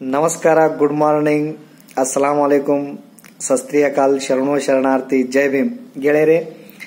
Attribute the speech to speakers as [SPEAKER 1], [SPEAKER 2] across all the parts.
[SPEAKER 1] ನಮಸ್ಕಾರ good morning ಅಸ್ಸಲಾಂ ವಲೈಕುಂ ಸಸ್ತ್ರೀಯಕಾಲ್ ಶರಣೋ ಶರಣಾರ್ಥಿ ಜೈ ಭೀಮ್ ಗೆಳೆಯರೆ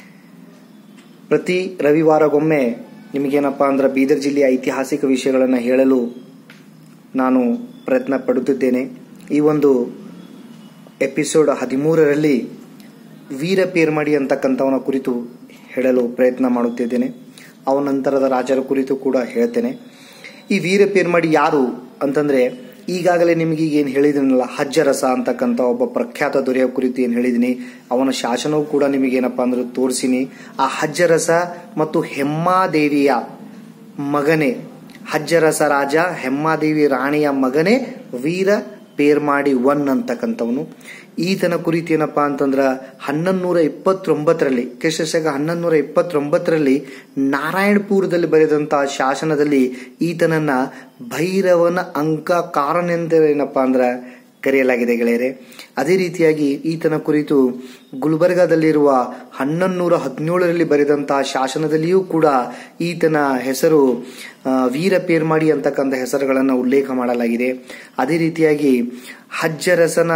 [SPEAKER 1] ಪ್ರತಿ ರವಿವಾರಗೊಮ್ಮೆ ನಿಮಗೇನಪ್ಪ ಅಂದ್ರೆ ಬೀದರ್ ಜಿಲ್ಲೆಯ ಐತಿಹಾಸಿಕ ವಿಷಯಗಳನ್ನು ಹೇಳಲು ನಾನು ಪ್ರಯತ್ನ ಪಡುತ್ತಿದ್ದೇನೆ ಈ ಒಂದು ಎಪಿಸೋಡ್ ಹದಿಮೂರರಲ್ಲಿ ವೀರ ಪೇರ್ಮಡಿ ಅಂತಕ್ಕಂಥವನ ಕುರಿತು ಹೇಳಲು ಪ್ರಯತ್ನ ಮಾಡುತ್ತಿದ್ದೇನೆ ಅವನ ನಂತರದ ರಾಜರ ಕುರಿತು ಕೂಡ ಹೇಳ್ತೇನೆ ಈ ವೀರ ಪೇರ್ಮಡಿ ಯಾರು ಅಂತಂದ್ರೆ ಈಗಾಗಲೇ ನಿಮಗೆ ಈಗ ಏನು ಹೇಳಿದನಲ್ಲ ಹಜ್ಜರಸ ಅಂತಕ್ಕಂಥ ಒಬ್ಬ ಪ್ರಖ್ಯಾತ ದೊರೆಯ ಕುರಿತು ಏನು ಹೇಳಿದೀನಿ ಅವನ ಶಾಸನವೂ ಕೂಡ ನಿಮಗೇನಪ್ಪ ಅಂದ್ರೆ ತೋರಿಸಿನಿ ಆ ಹಜ್ಜರಸ ಮತ್ತು ಹೆಮ್ಮಾದೇವಿಯ ಮಗನೇ ಹಜ್ಜರಸ ರಾಜ ಹೆಮ್ಮಾದೇವಿ ರಾಣಿಯ ಮಗನೇ ವೀರ ಪೇರ್ಮಾಡಿ ಒನ್ ಅಂತಕ್ಕಂಥವನು ಈತನ ಕುರಿತು ಏನಪ್ಪಾ ಅಂತಂದ್ರ ಹನ್ನೊಂದೂರ ಇಪ್ಪತ್ತೊಂಬತ್ತರಲ್ಲಿ ಕ್ರಿಸ್ತಶಕ ಹನ್ನೊಂದೂರ ಇಪ್ಪತ್ತೊಂಬತ್ತರಲ್ಲಿ ನಾರಾಯಣಪುರದಲ್ಲಿ ಬರೆದಂತಹ ಶಾಸನದಲ್ಲಿ ಈತನನ್ನ ಭೈರವನ ಅಂಕ ಕಾರಣೆಂದ ಏನಪ್ಪಾ ಅಂದ್ರ ಕರೆಯಲಾಗಿದೆ ಗೆಳೆಯರೆ ಅದೇ ರೀತಿಯಾಗಿ ಈತನ ಕುರಿತು ಗುಲ್ಬರ್ಗಾದಲ್ಲಿರುವ ಹನ್ನೊಂದೂರ ಹದಿನೇಳರಲ್ಲಿ ಬರೆದಂತಹ ಶಾಸನದಲ್ಲಿಯೂ ಕೂಡ ಈತನ ಹೆಸರು ವೀರ ಪೇರ್ಮಾಡಿ ಅಂತಕ್ಕಂಥ ಹೆಸರುಗಳನ್ನು ಉಲ್ಲೇಖ ಮಾಡಲಾಗಿದೆ ಅದೇ ರೀತಿಯಾಗಿ ಹಜ್ಜರಸನ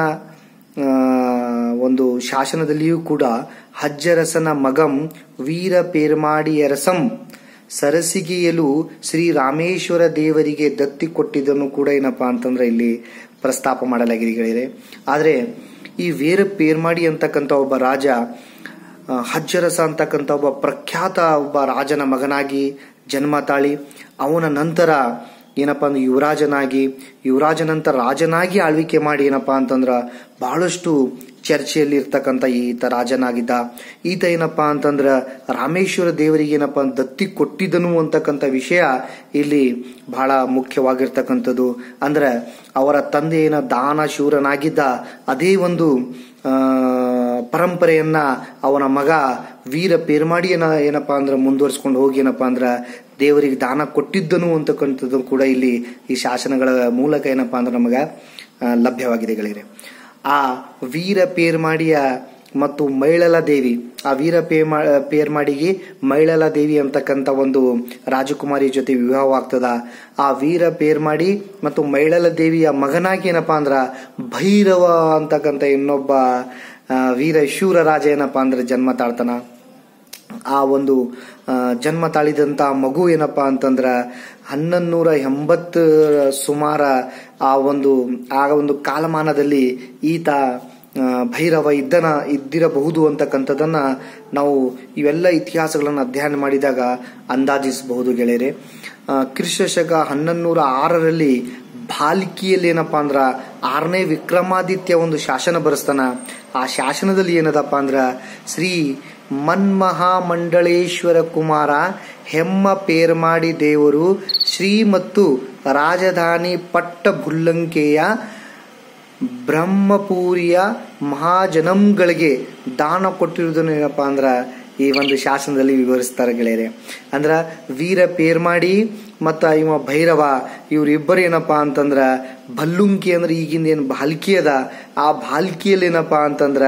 [SPEAKER 1] ಒಂದು ಶಾಸನದಲ್ಲಿಯೂ ಕೂಡ ಹಜ್ಜರಸನ ಮಗಂ ವೀರ ಪೇರ್ಮಾಡಿಯರಸಂ ಸರಸಿಗೆಯಲು ಶ್ರೀ ರಾಮೇಶ್ವರ ದೇವರಿಗೆ ದತ್ತಿ ಕೊಟ್ಟಿದ್ದನ್ನು ಕೂಡ ಏನಪ್ಪಾ ಅಂತಂದ್ರೆ ಇಲ್ಲಿ ಪ್ರಸ್ತಾಪ ಮಾಡಲಾಗಿದೆ ಗೆಳೆಯರೆ ಆದರೆ ಈ ವೀರ ಪೇರ್ಮಾಡಿ ಅಂತಕ್ಕಂಥ ಒಬ್ಬ ರಾಜ ಹಜ್ಜರಸ ಅಂತಕ್ಕಂಥ ಒಬ್ಬ ಪ್ರಖ್ಯಾತ ಒಬ್ಬ ರಾಜನ ಮಗನಾಗಿ ಜನ್ಮ ತಾಳಿ ಅವನ ನಂತರ ಏನಪ್ಪಾ ಅಂದ್ರೆ ಯುವರಾಜನಾಗಿ ಯುವರಾಜ ನಂತರ ರಾಜನಾಗಿ ಆಳ್ವಿಕೆ ಮಾಡಿ ಏನಪ್ಪಾ ಅಂತಂದ್ರ ಬಹಳಷ್ಟು ಚರ್ಚೆಯಲ್ಲಿ ಇರ್ತಕ್ಕಂಥ ಈತ ರಾಜನಾಗಿದ್ದ ಈತ ಏನಪ್ಪಾ ಅಂತಂದ್ರ ರಾಮೇಶ್ವರ ದೇವರಿಗೆ ಏನಪ್ಪಾ ದತ್ತಿ ಕೊಟ್ಟಿದ್ದನು ಅಂತಕ್ಕಂಥ ವಿಷಯ ಇಲ್ಲಿ ಬಹಳ ಮುಖ್ಯವಾಗಿರ್ತಕ್ಕಂಥದ್ದು ಅಂದ್ರೆ ಅವರ ತಂದೆ ಏನ ದಾನ ಶೂರನಾಗಿದ್ದ ಅದೇ ಒಂದು ಪರಂಪರೆಯನ್ನ ಅವನ ಮಗ ವೀರ ಪೇರ್ಮಾಡಿಯನ್ನ ಏನಪ್ಪಾ ಅಂದ್ರೆ ಮುಂದುವರ್ಸ್ಕೊಂಡು ಹೋಗಿ ಏನಪ್ಪಾ ಅಂದ್ರ ದೇವರಿಗೆ ದಾನ ಕೊಟ್ಟಿದ್ದನು ಅಂತಕ್ಕಂಥದ್ದು ಕೂಡ ಇಲ್ಲಿ ಈ ಶಾಸನಗಳ ಮೂಲಕ ಏನಪ್ಪಾ ಅಂದ್ರೆ ನಮಗ ಲಭ್ಯವಾಗಿದೆ ಗೆಳೆಯರೆ ಆ ವೀರ ಪೇರ್ಮಾಡಿಯ ಮತ್ತು ಮೈಳಲ ದೇವಿ ಆ ವೀರ ಪೇರ್ಮಾ ಪೇರ್ಮಾಡಿಗೆ ಮೈಳಲ ದೇವಿ ಅಂತಕ್ಕಂಥ ಒಂದು ರಾಜಕುಮಾರಿ ಜೊತೆ ವಿವಾಹವಾಗ್ತದ ಆ ವೀರ ಪೇರ್ಮಾಡಿ ಮತ್ತು ಮೈಳಲ ದೇವಿಯ ಮಗನಾಗಿ ಏನಪ್ಪಾ ಅಂದ್ರ ಭೈರವ ಅಂತಕ್ಕಂಥ ಇನ್ನೊಬ್ಬ ವೀರ ಶೂರ ರಾಜ ಏನಪ್ಪಾ ಅಂದ್ರೆ ಜನ್ಮ ತಾಳ್ತಾನ ಆ ಒಂದು ಜನ್ಮ ತಾಳಿದಂತ ಮಗು ಏನಪ್ಪಾ ಅಂತಂದ್ರ ಹನ್ನೊಂದೂರ ಎಂಬತ್ತು ಸುಮಾರ ಆ ಒಂದು ಆ ಒಂದು ಕಾಲಮಾನದಲ್ಲಿ ಈತ ಭೈರವ ಇದ್ದನ ಇದ್ದಿರಬಹುದು ಅಂತಕ್ಕಂಥದ್ದನ್ನ ನಾವು ಇವೆಲ್ಲ ಇತಿಹಾಸಗಳನ್ನು ಅಧ್ಯಯನ ಮಾಡಿದಾಗ ಅಂದಾಜಿಸಬಹುದು ಗೆಳೆಯರೆ ಕ್ರಿಸ್ತಶಕ ಹನ್ನೊಂದೂರ ಆರರಲ್ಲಿ ಬಾಲ್ಕಿಯಲ್ಲಿ ಏನಪ್ಪಾ ಅಂದ್ರ ಆರನೇ ವಿಕ್ರಮಾದಿತ್ಯ ಒಂದು ಶಾಸನ ಬರೆಸ್ತಾನ ಆ ಶಾಸನದಲ್ಲಿ ಏನದಪ್ಪ ಅಂದ್ರ ಶ್ರೀ ಮನ್ಮಹಾಮಂಡಳೇಶ್ವರ ಕುಮಾರ ಹೆಮ್ಮ ಪೇರ್ಮಾಡಿ ದೇವರು ಶ್ರೀ ಮತ್ತು ರಾಜಧಾನಿ ಪಟ್ಟ ಬುಲ್ಲಂಕೆಯ ಬ್ರಹ್ಮಪೂರಿಯ ಮಹಾಜನಂಗಳಿಗೆ ದಾನ ಕೊಟ್ಟಿರುವುದನ್ನು ಏನಪ್ಪಾ ಅಂದ್ರ ಈ ಒಂದು ಶಾಸನದಲ್ಲಿ ವಿವರಿಸ್ತಾರೆ ಗೆಳೆಯರೆ ಅಂದ್ರ ವೀರ ಪೇರ್ಮಾಡಿ ಮತ್ತ ಇವ ಭೈರವ ಇವ್ರಿಬ್ಬರು ಏನಪ್ಪಾ ಅಂತಂದ್ರ ಭಲ್ಲುಂಕಿ ಅಂದ್ರೆ ಈಗಿಂದ ಏನು ಬಾಲ್ಕಿ ಅದ ಆ ಬಾಲ್ಕಿಯಲ್ಲಿ ಏನಪ್ಪಾ ಅಂತಂದ್ರ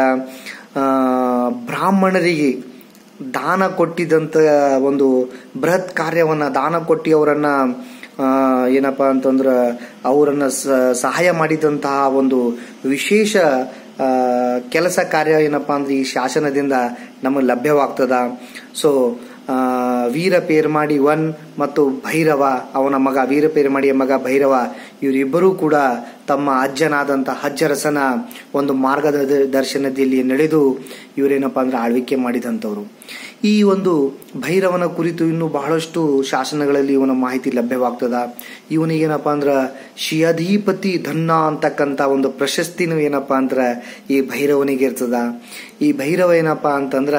[SPEAKER 1] ಬ್ರಾಹ್ಮಣರಿಗೆ ದಾನ ಕೊಟ್ಟಿದ್ದಂತ ಒಂದು ಬೃಹತ್ ಕಾರ್ಯವನ್ನ ದಾನ ಕೊಟ್ಟಿ ಅವರನ್ನ ಏನಪ್ಪಾ ಅಂತಂದ್ರ ಅವರನ್ನ ಸಹಾಯ ಮಾಡಿದಂತಹ ಒಂದು ವಿಶೇಷ ಕೆಲಸ ಕಾರ್ಯ ಏನಪ್ಪಾ ಅಂದ್ರೆ ಈ ಶಾಸನದಿಂದ ನಮಗೆ ಲಭ್ಯವಾಗ್ತದ ಸೊ ವೀರ ಪೇರ್ಮಾಡಿ ಒನ್ ಮತ್ತು ಭೈರವ ಅವನ ಮಗ ವೀರ ಪೇರ್ಮಾಡಿಯ ಮಗ ಭೈರವ ಇವರಿಬ್ಬರೂ ಕೂಡ ತಮ್ಮ ಅಜ್ಜನಾದಂಥ ಹಜ್ಜರಸನ ಒಂದು ಮಾರ್ಗದ ದರ್ಶನದಲ್ಲಿ ನಡೆದು ಇವರೇನಪ್ಪ ಅಂದ್ರೆ ಆಳ್ವಿಕೆ ಮಾಡಿದಂಥವ್ರು ಈ ಒಂದು ಭೈರವನ ಕುರಿತು ಇನ್ನು ಬಹಳಷ್ಟು ಶಾಸನಗಳಲ್ಲಿ ಇವನ ಮಾಹಿತಿ ಲಭ್ಯವಾಗ್ತದ ಇವನಿಗೇನಪ್ಪ ಅಂದ್ರ ಶಿಯಾಧಿಪತಿ ಧನ್ನ ಅಂತಕ್ಕಂಥ ಒಂದು ಪ್ರಶಸ್ತಿನೂ ಏನಪ್ಪಾ ಅಂದ್ರ ಈ ಭೈರವನಿಗೆ ಇರ್ತದ ಈ ಭೈರವ ಏನಪ್ಪಾ ಅಂತಂದ್ರ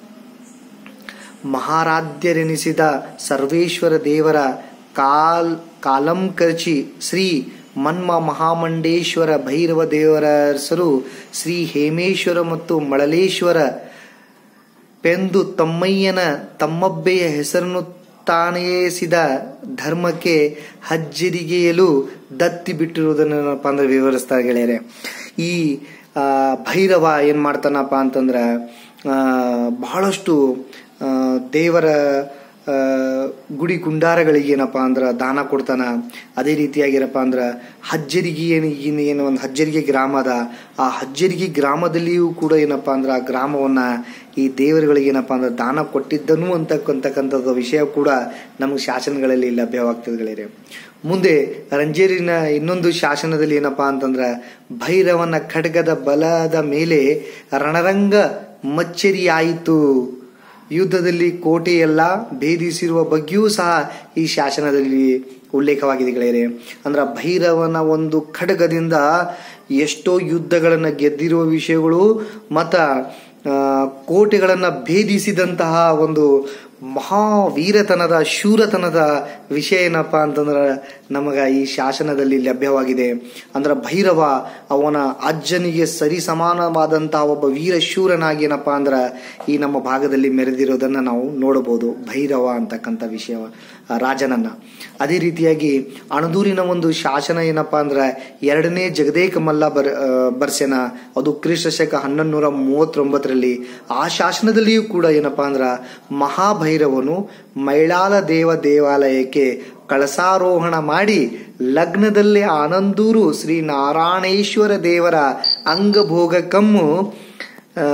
[SPEAKER 1] ಮಹಾರಾಧ್ಯರೆನಿಸಿದ ಸರ್ವೇಶ್ವರ ದೇವರ ಕಾಲ್ ಕಾಲಂಕರ್ಚಿ ಶ್ರೀ ಮನ್ಮ ಮಹಾಮಂಡೇಶ್ವರ ಭೈರವ ದೇವರ ಹೆಸರು ಶ್ರೀ ಹೇಮೇಶ್ವರ ಮತ್ತು ಮಳಲೇಶ್ವರ ಪೆಂದು ತಮ್ಮಯ್ಯನ ತಮ್ಮಬ್ಬೆಯ ಹೆಸರನ್ನು ತಾನೇಸಿದ ಧರ್ಮಕ್ಕೆ ಹಜ್ಜರಿಗೆಯಲು ದತ್ತಿ ಬಿಟ್ಟಿರುವುದನ್ನಪ್ಪ ಅಂದ್ರೆ ವಿವರಿಸ್ತಾ ಗೆಳೆಯರೆ ಈ ಭೈರವ ಏನ್ ಮಾಡ್ತಾನಪ್ಪ ಅಂತಂದ್ರ ಬಹಳಷ್ಟು ದೇವರ ಆ, ಗುಡಿ ಗುಂಡಾರಗಳಿಗೆ ಏನಪ್ಪಾ ಅಂದ್ರ ದಾನ ಕೊಡ್ತಾನ ಅದೇ ರೀತಿಯಾಗಿ ಏನಪ್ಪಾ ಅಂದ್ರ ಹಜ್ಜರಿಗೆ ಏನು ಏನು ಏನು ಒಂದು ಹಜ್ಜರಿಗೆ ಗ್ರಾಮ ಅದ ಆ ಹಜ್ಜರಿಗೆ ಗ್ರಾಮದಲ್ಲಿಯೂ ಕೂಡ ಏನಪ್ಪಾ ಅಂದ್ರ ಆ ಗ್ರಾಮವನ್ನ ಈ ದೇವರುಗಳಿಗೆ ಏನಪ್ಪಾ ಅಂದ್ರೆ ದಾನ ಕೊಟ್ಟಿದ್ದನು ಅಂತಕ್ಕಂತಕ್ಕಂಥದ್ದು ವಿಷಯ ಕೂಡ ನಮಗೆ ಶಾಸನಗಳಲ್ಲಿ ಲಭ್ಯವಾಗ್ತದೆ ಗೆಳೆಯರೆ ಮುಂದೆ ರಂಜೇರಿನ ಇನ್ನೊಂದು ಶಾಸನದಲ್ಲಿ ಏನಪ್ಪಾ ಅಂತಂದ್ರ ಭೈರವನ ಖಡ್ಗದ ಬಲದ ಮೇಲೆ ರಣರಂಗ ಮಚ್ಚರಿಯಾಯಿತು ಯುದ್ಧದಲ್ಲಿ ಕೋಟೆಯೆಲ್ಲ ಭೇದಿಸಿರುವ ಬಗ್ಗೆಯೂ ಸಹ ಈ ಶಾಸನದಲ್ಲಿ ಉಲ್ಲೇಖವಾಗಿದೆ ಗೆಳೆಯರೆ ಅಂದ್ರ ಭೈರವನ ಒಂದು ಖಡ್ಗದಿಂದ ಎಷ್ಟೋ ಯುದ್ಧಗಳನ್ನ ಗೆದ್ದಿರುವ ವಿಷಯಗಳು ಮತ್ತ ಆ, ಕೋಟೆಗಳನ್ನ ಭೇದಿಸಿದಂತಹ ಒಂದು ಮಹಾವೀರತನದ ಶೂರತನದ ವಿಷಯ ಏನಪ್ಪಾ ಅಂತಂದ್ರ ನಮಗ ಈ ಶಾಸನದಲ್ಲಿ ಲಭ್ಯವಾಗಿದೆ ಅಂದ್ರ ಭೈರವ ಅವನ ಅಜ್ಜನಿಗೆ ಸರಿ ಸಮಾನವಾದಂತಹ ಒಬ್ಬ ವೀರ ಶೂರನಾಗಿ ಏನಪ್ಪಾ ಅಂದ್ರ ಈ ನಮ್ಮ ಭಾಗದಲ್ಲಿ ಮೆರೆದಿರೋದನ್ನ ನಾವು ನೋಡಬಹುದು ಭೈರವ ಅಂತಕ್ಕಂಥ ವಿಷಯ ಆ, ರಾಜನನ್ನ ಅದೇ ರೀತಿಯಾಗಿ ಅಣದೂರಿನ ಒಂದು ಶಾಸನ ಏನಪ್ಪಾ ಅಂದ್ರ ಎರಡನೇ ಜಗದೇಕ ಮಲ್ಲ ಬರ್ ಆ, ಬರ್ಸೆನ ಅದು ಕ್ರಿಸ್ತ ಶಕ ಹನ್ನೊಂದು ನೂರ ಮೂವತ್ತೊಂಬತ್ತರಲ್ಲಿ ಆ ಶಾಸನದಲ್ಲಿಯೂ ಕೂಡ ಏನಪ್ಪಾ ಅಂದ್ರ ಮಹಾಭೈರವನು ಮೈಳಾಲ ದೇವ ದೇವಾಲಯಕ್ಕೆ ಕಳಸಾರೋಹಣ ಮಾಡಿ ಲಗ್ನದಲ್ಲಿ ಆನಂದೂರು ಶ್ರೀ ನಾರಾಯಣೇಶ್ವರ ದೇವರ ಅಂಗಭೋಗಕಮ್ಮು ಆ,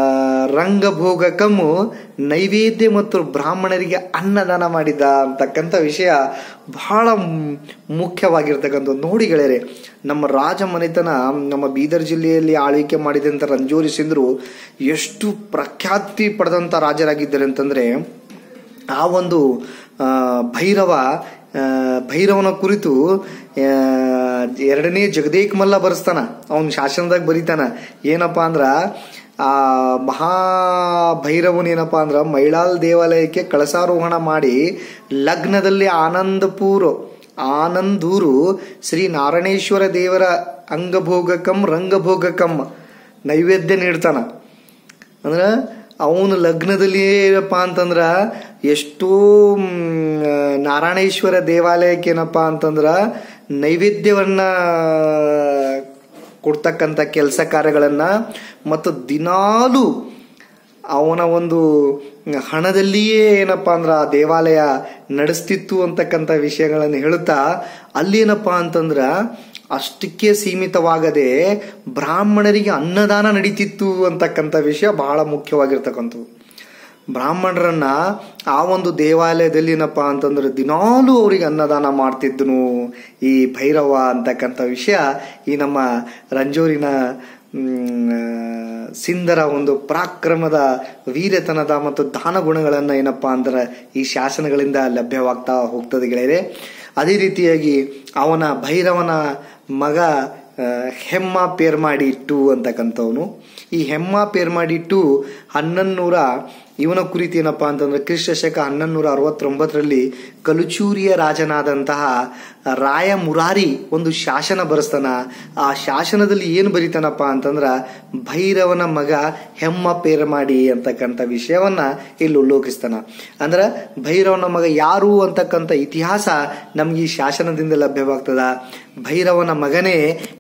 [SPEAKER 1] ರಂಗಭೋಗಕಮ್ಮು ನೈವೇದ್ಯ ಮತ್ತು ಬ್ರಾಹ್ಮಣರಿಗೆ ಅನ್ನದಾನ ಮಾಡಿದ ಅಂತಕ್ಕಂಥ ವಿಷಯ ಬಹಳ ಮ್- ಮುಖ್ಯವಾಗಿರ್ತಕ್ಕಂಥ ನೋಡಿ ಗೆಳೆಯರೆ ನಮ್ಮ ರಾಜ ಮನೆತನ ನಮ್ಮ ಬೀದರ್ ಜಿಲ್ಲೆಯಲ್ಲಿ ಆಳ್ವಿಕೆ ಮಾಡಿದಂಥ ರಂಜೋರಿ ಸಿಂಧರು ಎಷ್ಟು ಪ್ರಖ್ಯಾತಿ ಪಡೆದಂಥ ರಾಜರಾಗಿದ್ದಾರೆ ಅಂತಂದ್ರೆ ಆ ಒಂದು ಆ, ಭೈರವ ಆ, ಭೈರವನ ಕುರಿತು ಆ, ಎರಡನೇ ಜಗದೇಕ್ ಮಲ್ಲ ಬರೆಸ್ತಾನ ಅವನ್ ಶಾಸನದಾಗ ಬರೀತಾನ ಏನಪ್ಪಾ ಅಂದ್ರ ಆ ಮಹಾ ಭೈರವನ್ ಏನಪ್ಪಾ ಅಂದ್ರ ಮೈಳಾಲ್ ದೇವಾಲಯಕ್ಕೆ ಕಳಸಾರೋಹಣ ಮಾಡಿ ಲಗ್ನದಲ್ಲಿ ಆನಂದಪೂರ್ ಆನಂದೂರು ಶ್ರೀ ನಾರಾಯಣೇಶ್ವರ ದೇವರ ಅಂಗಭೋಗಕಂ ರಂಗಭೋಗಕಂ ನೈವೇದ್ಯ ನೀಡ್ತಾನ ಅಂದ್ರ ಅವನ ಲಗ್ನದಲ್ಲಿ ಏನಪ್ಪಾ ಅಂತಂದ್ರ ಎಷ್ಟೋ ಮ್, ನಾರಾಯಣೇಶ್ವರ ದೇವಾಲಯಕ್ಕೆ ಏನಪ್ಪಾ ಅಂತಂದ್ರ ನೈವೇದ್ಯವನ್ನ ಕೊಡ್ತಕ್ಕಂಥ ಕೆಲಸ ಕಾರ್ಯಗಳನ್ನ ಮತ್ತು ದಿನಾಲು ಅವನ ಒಂದು ಹಣದಲ್ಲಿಯೇ ಏನಪ್ಪಾ ಅಂದ್ರ ಆ ದೇವಾಲಯ ನಡೆಸ್ತಿತ್ತು ಅಂತಕ್ಕಂಥ ವಿಷಯಗಳನ್ನು ಹೇಳುತ್ತಾ ಅಲ್ಲೇನಪ್ಪಾ ಅಂತಂದ್ರ ಅಷ್ಟಕ್ಕೆ ಸೀಮಿತವಾಗದೆ ಬ್ರಾಹ್ಮಣರಿಗೆ ಅನ್ನದಾನ ನಡೀತಿತ್ತು ಅಂತಕ್ಕಂಥ ವಿಷಯ ಬಹಳ ಮುಖ್ಯವಾಗಿರ್ತಕ್ಕಂಥದ್ದು ಬ್ರಾಹ್ಮಣರನ್ನ ಆ ಒಂದು ದೇವಾಲಯದಲ್ಲಿ ಏನಪ್ಪಾ ಅಂತಂದ್ರೆ ದಿನಾಲೂ ಅವರಿಗೆ ಅನ್ನದಾನ ಮಾಡ್ತಿದ್ದನು ಈ ಭೈರವ ಅಂತಕ್ಕಂಥ ವಿಷಯ ಈ ನಮ್ಮ ರಂಜೂರಿನ ಮ್, ಸಿಂಧರ ಒಂದು ಪರಾಕ್ರಮದ ವೀರತನದ ಮತ್ತು ದಾನ ಗುಣಗಳನ್ನ ಏನಪ್ಪಾ ಅಂದ್ರೆ ಈ ಶಾಸನಗಳಿಂದ ಲಭ್ಯವಾಗ್ತಾ ಹೋಗ್ತದೆ ಗೆಳೆಯರೆ ಅದೇ ರೀತಿಯಾಗಿ ಅವನ ಭೈರವನ ಮಗ ಆ, ಹೆಮ್ಮ ಪೇರ್ ಮಾಡಿ ಇಟ್ಟು ಅಂತಕ್ಕಂಥವನು ಈ ಹೆಮ್ಮ ಪೇರ್ ಮಾಡಿ ಇಟ್ಟು ಹನ್ನೊಂದೂರ ಇವನ ಕುರಿತು ಏನಪ್ಪಾ ಅಂತಂದ್ರೆ ಕ್ರಿಸ್ತ ಶಕ ಹನ್ನೊಂದೂರ ಅರವತ್ತೊಂಬತ್ತರಲ್ಲಿ ಕಲುಚೂರಿಯ ರಾಜನಾದಂತಹ ರಾಯ ಮುರಾರಿ ಒಂದು ಶಾಸನ ಬರೆಸ್ತಾನ ಆ ಶಾಸನದಲ್ಲಿ ಏನು ಬರೀತಾನಪ್ಪ ಅಂತಂದ್ರ ಭೈರವನ ಮಗ ಹೆಮ್ಮ ಪೇರ್ ಮಾಡಿ ಅಂತಕ್ಕಂಥ ವಿಷಯವನ್ನ ಇಲ್ಲಿ ಉಲ್ಲೇಖಿಸ್ತಾನ ಅಂದ್ರ ಭೈರವನ ಮಗ ಯಾರು ಅಂತಕ್ಕಂಥ ಇತಿಹಾಸ ನಮ್ಗೆ ಈ ಶಾಸನದಿಂದ ಲಭ್ಯವಾಗ್ತದ ಭೈರವನ ಮಗನೇ